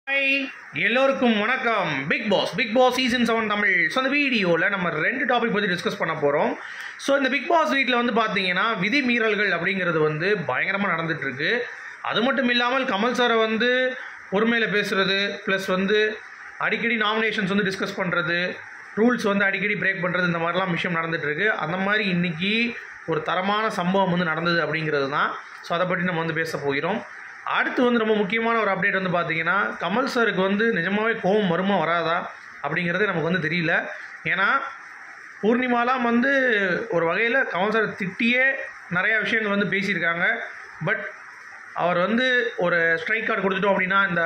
hi எல்லோருக்கும் வணக்கம் Bigg Boss Bigg Boss season seven Tamil so அந்த வீடியோவில் நம்ம ரெண்டு டாபிக் பற்றி டிஸ்கஸ் பண்ண போகிறோம் ஸோ இந்த பிக் பாஸ் வீட்டில் வந்து பார்த்தீங்கன்னா விதி மீறல்கள் அப்படிங்கிறது வந்து பயங்கரமாக நடந்துட்டு இருக்கு அது மட்டும் இல்லாமல் கமல் சாரை வந்து பொறுமையில் பேசுகிறது ப்ளஸ் வந்து அடிக்கடி நாமினேஷன்ஸ் வந்து டிஸ்கஸ் பண்ணுறது ரூல்ஸ் வந்து அடிக்கடி பிரேக் பண்ணுறது இந்த மாதிரிலாம் விஷயம் நடந்துட்டு இருக்கு அந்த மாதிரி இன்னைக்கு ஒரு தரமான சம்பவம் வந்து நடந்தது அப்படிங்கிறது தான் ஸோ அதை பற்றி நம்ம வந்து பேச போகிறோம் அடுத்து வந்து ரொம்ப முக்கியமான ஒரு அப்டேட் வந்து பார்த்தீங்கன்னா கமல் சாருக்கு வந்து நிஜமாவே கோவம் வருமா வராதா அப்படிங்கிறது நமக்கு வந்து தெரியல ஏன்னா பூர்ணிமாலாம் வந்து ஒரு வகையில் கமல் சார் திட்டியே நிறையா விஷயங்கள் வந்து பேசியிருக்காங்க பட் அவர் வந்து ஒரு ஸ்ட்ரைக் கார்டு கொடுத்துட்டோம் அப்படின்னா இந்த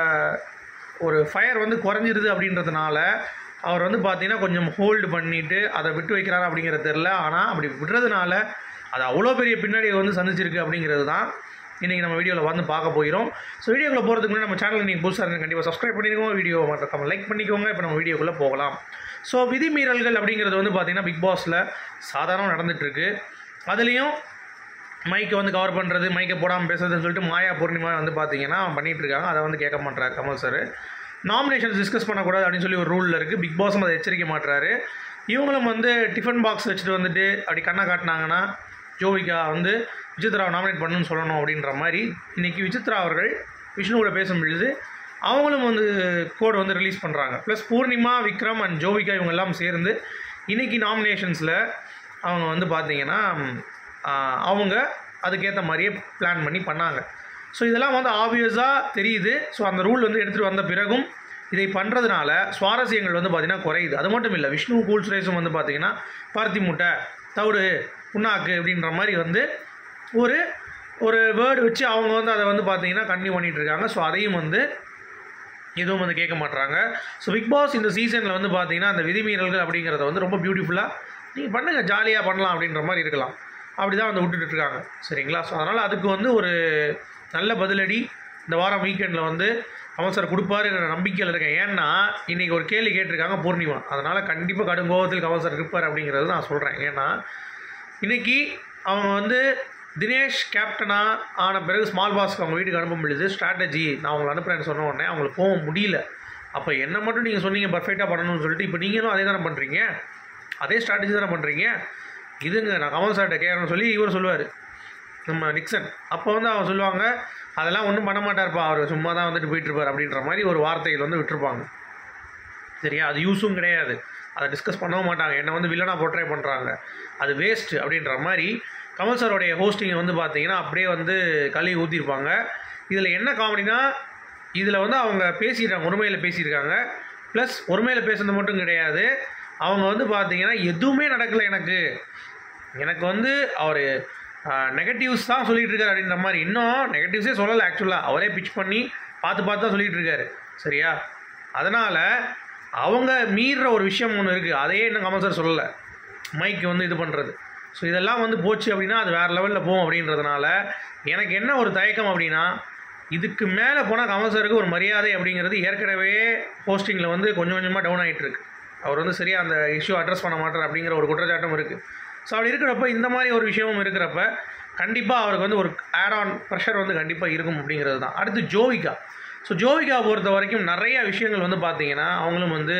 ஒரு ஃபயர் வந்து குறைஞ்சிருது அப்படின்றதுனால அவர் வந்து பார்த்தீங்கன்னா கொஞ்சம் ஹோல்டு பண்ணிவிட்டு அதை விட்டு வைக்கிறாரு அப்படிங்கிறது தெரில ஆனால் அப்படி விடுறதுனால அது அவ்வளோ பெரிய பின்னாடி வந்து சந்திச்சிருக்கு அப்படிங்கிறது தான் இன்றைக்கி நம்ம வீடியோவில் வந்து பார்க்க போகிறோம் ஸோ வீடியோக்குள்ளே போகிறதுக்கு முன்னாடி நம்ம சேனல் நீங்கள் புதுசாக இருந்தால் கண்டிப்பாக சப்ஸ்கிரைப் பண்ணிக்கோங்க வீடியோ மறக்காம லைக் பண்ணிக்கோங்க இப்போ நம்ம வீடியோக்குள்ளே போகலாம் ஸோ விதிமீறல்கள் அப்படிங்கிறது வந்து பார்த்திங்கன்னா பிக் பாஸில் சாதாரணம் நடந்துகிட்ருக்கு அதுலேயும் மைக்கை வந்து கவர் பண்ணுறது மைக்கை போடாமல் பேசுறதுன்னு சொல்லிட்டு மாயா பூர்ணிமா வந்து பார்த்தீங்கன்னா பண்ணிகிட்டு இருக்காங்க அதை வந்து கேட்க மாட்டார் கமல் சார் நாமினேஷன்ஸ் டிஸ்கஸ் பண்ணக்கூடாது அப்படின்னு சொல்லி ஒரு ரூலில் இருக்குது பிக் பாஸும் அதை எச்சரிக்க மாட்டுறாரு இவங்களும் வந்து டிஃபன் பாக்ஸ் வச்சுட்டு வந்துட்டு அப்படி கண்ணை காட்டினாங்கன்னா ஜோவிகா வந்து விசித்ராவை நாமினேட் பண்ணணும்னு சொல்லணும் அப்படின்ற மாதிரி இன்றைக்கி விசித்ரா அவர்கள் விஷ்ணு கூட பேசும் பொழுது அவங்களும் வந்து கோடு வந்து ரிலீஸ் பண்ணுறாங்க ப்ளஸ் பூர்ணிமா விக்ரம் அண்ட் ஜோவிகா இவங்க எல்லாம் சேர்ந்து இன்றைக்கி நாமினேஷன்ஸில் அவங்க வந்து பார்த்தீங்கன்னா ஆஹ், அவங்க அதுக்கேற்ற மாதிரியே பிளான் பண்ணி பண்ணாங்க ஸோ இதெல்லாம் வந்து ஆப்வியஸாக தெரியுது ஸோ அந்த ரூல் வந்து எடுத்துகிட்டு வந்த பிறகும் இதை பண்ணுறதுனால சுவாரஸ்யங்கள் வந்து பார்த்திங்கன்னா குறையுது அது மட்டும் இல்லை விஷ்ணு கூல் சுரேஷும் வந்து பார்த்திங்கன்னா பருத்தி முட்டை தவிடு புண்ணாக்கு அப்படின்ற மாதிரி வந்து ஒரு ஒரு வேர்டு வச்சு அவங்க வந்து அதை வந்து பார்த்தீங்கன்னா கன்டினியூ பண்ணிகிட்டு இருக்காங்க ஸோ அதையும் வந்து எதுவும் வந்து கேட்க மாட்றாங்க ஸோ பிக் பாஸ் இந்த சீசனில் வந்து பார்த்தீங்கன்னா அந்த விதிமீறல்கள் அப்படிங்கிறத வந்து ரொம்ப பியூட்டிஃபுல்லாக நீங்கள் பண்ணுங்கள் ஜாலியாக பண்ணலாம் அப்படின்ற மாதிரி இருக்கலாம் அப்படி தான் வந்து விட்டுட்டு இருக்காங்க சரிங்களா ஸோ அதனால் அதுக்கு வந்து ஒரு நல்ல பதிலடி இந்த வாரம் வீக்கெண்டில் வந்து கமல் சார் கொடுப்பாருங்கிற நம்பிக்கையில் இருக்கேன் ஏன்னா இன்றைக்கி ஒரு கேள்வி கேட்டிருக்காங்க பூர்ணிமா அதனால் கண்டிப்பாக கடும் கோபத்தில் கமல் சார் இருப்பார் அப்படிங்கிறது நான் சொல்கிறேன் ஏன்னா இன்னைக்கு அவங்க வந்து தினேஷ் கேப்டனாக ஆன பிறகு ஸ்மால் பாஸ்க்கு அவங்க வீட்டுக்கு அனுப்ப முடியுது ஸ்ட்ராட்டஜி நான் அவங்களை அனுப்புறேன்னு சொன்ன உடனே அவங்களுக்கு போக முடியல அப்போ என்ன மட்டும் நீங்கள் சொன்னீங்க பர்ஃபெக்டாக பண்ணணும்னு சொல்லிட்டு இப்போ நீங்களும் அதே தானே பண்ணுறீங்க அதே ஸ்ட்ராட்டஜி தானே பண்ணுறீங்க இதுங்க நான் கமல் சார்கிட்ட கேட்கணும்னு சொல்லி இவர் சொல்லுவார் நம்ம நிக்சன் அப்போ வந்து அவங்க சொல்லுவாங்க அதெல்லாம் ஒன்றும் பண்ண மாட்டார்ப்பா அவர் சும்மா தான் வந்துட்டு போயிட்டுருப்பார் அப்படின்ற மாதிரி ஒரு வார்த்தைகள் வந்து விட்டுருப்பாங்க சரியா அது யூஸும் கிடையாது அதை டிஸ்கஸ் பண்ணவும் மாட்டாங்க என்னை வந்து வில்லனாக போர்ட்ரே பண்ணுறாங்க அது வேஸ்ட் அப்படின்ற மாதிரி கமல் சாரோடைய ஹோஸ்டிங்கை வந்து பார்த்தீங்கன்னா அப்படியே வந்து களி ஊற்றிருப்பாங்க இதில் என்ன காமெடினா இதில் வந்து அவங்க பேசியிருக்காங்க ஒருமையில் பேசியிருக்காங்க ப்ளஸ் ஒருமையில் பேசுனது மட்டும் கிடையாது அவங்க வந்து பார்த்தீங்கன்னா எதுவுமே நடக்கலை எனக்கு எனக்கு வந்து அவர் நெகட்டிவ்ஸ் தான் சொல்லிட்டு இருக்காரு அப்படின்ற மாதிரி இன்னும் நெகட்டிவ்ஸே சொல்லலை ஆக்சுவலாக அவரே பிச் பண்ணி பார்த்து பார்த்து தான் சொல்லிட்டு இருக்காரு சரியா அதனால் அவங்க மீறுற ஒரு விஷயம் ஒன்று இருக்குது அதையே இன்னும் கமல் சார் சொல்லலை மைக்கு வந்து இது பண்ணுறது ஸோ இதெல்லாம் வந்து போச்சு அப்படின்னா அது வேறு லெவலில் போகும் அப்படின்றதுனால எனக்கு என்ன ஒரு தயக்கம் அப்படின்னா இதுக்கு மேலே போனால் கமல் சாருக்கு ஒரு மரியாதை அப்படிங்கிறது ஏற்கனவே போஸ்டிங்கில் வந்து கொஞ்சம் கொஞ்சமாக டவுன் ஆகிட்டு இருக்கு அவர் வந்து சரியாக அந்த இஷ்யூ அட்ரஸ் பண்ண மாட்டார் அப்படிங்கிற ஒரு குற்றச்சாட்டும் இருக்குது ஸோ அப்படி இருக்கிறப்ப இந்த மாதிரி ஒரு விஷயமும் இருக்கிறப்ப கண்டிப்பாக அவருக்கு வந்து ஒரு ஆட் ஆன் ப்ரெஷர் வந்து கண்டிப்பாக இருக்கும் அப்படிங்கிறது தான் அடுத்து ஜோவிகா ஸோ ஜோவிகா பொறுத்த வரைக்கும் நிறைய விஷயங்கள் வந்து பார்த்தீங்கன்னா அவங்களும் வந்து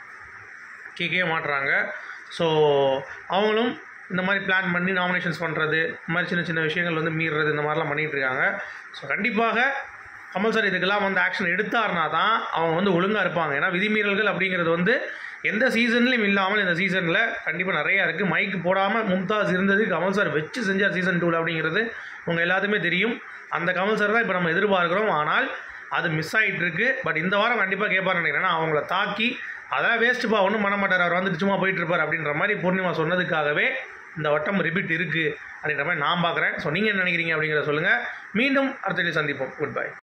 கேட்கவே மாட்டுறாங்க ஸோ அவங்களும் இந்த மாதிரி பிளான் பண்ணி நாமினேஷன்ஸ் பண்ணுறது இந்த மாதிரி சின்ன சின்ன விஷயங்கள் வந்து மீறுறது இந்த மாதிரிலாம் பண்ணிகிட்டு இருக்காங்க ஸோ கண்டிப்பாக கமல் சார் இதுக்கெல்லாம் வந்து ஆக்ஷன் எடுத்தாருனா தான் அவங்க வந்து ஒழுங்காக இருப்பாங்க ஏன்னா விதிமீறல்கள் அப்படிங்கிறது வந்து எந்த சீசன்லையும் இல்லாமல் இந்த சீசனில் கண்டிப்பாக நிறையா இருக்குது மைக்கு போடாமல் மும்தாஸ் இருந்தது கமல் சார் வச்சு செஞ்சார் சீசன் டூவில் அப்படிங்கிறது உங்கள் எல்லாத்துக்குமே தெரியும் அந்த கமல் சார் தான் இப்போ நம்ம எதிர்பார்க்குறோம் ஆனால் அது மிஸ் ஆகிட்டு இருக்கு பட் இந்த வாரம் கண்டிப்பாக கேட்பார் நினைக்கிறேன் ஏன்னா அவங்கள தாக்கி அதெல்லாம் வேஸ்ட்டுப்பா ஒன்றும் பண்ண மாட்டார் அவர் வந்துட்டு சும்மா போயிட்டு இருப்பார் அப்படின்ற மாதிரி பூர்ணிமா சொன்னதுக்காகவே இந்த வட்டம் ரிப்பீட் இருக்குது அப்படின்ற மாதிரி நான் பார்க்குறேன் ஸோ நீங்கள் என்ன நினைக்கிறீங்க அப்படிங்கிறத சொல்லுங்கள் மீண்டும் அடுத்த வீடியோ சந்திப்போம் குட் பை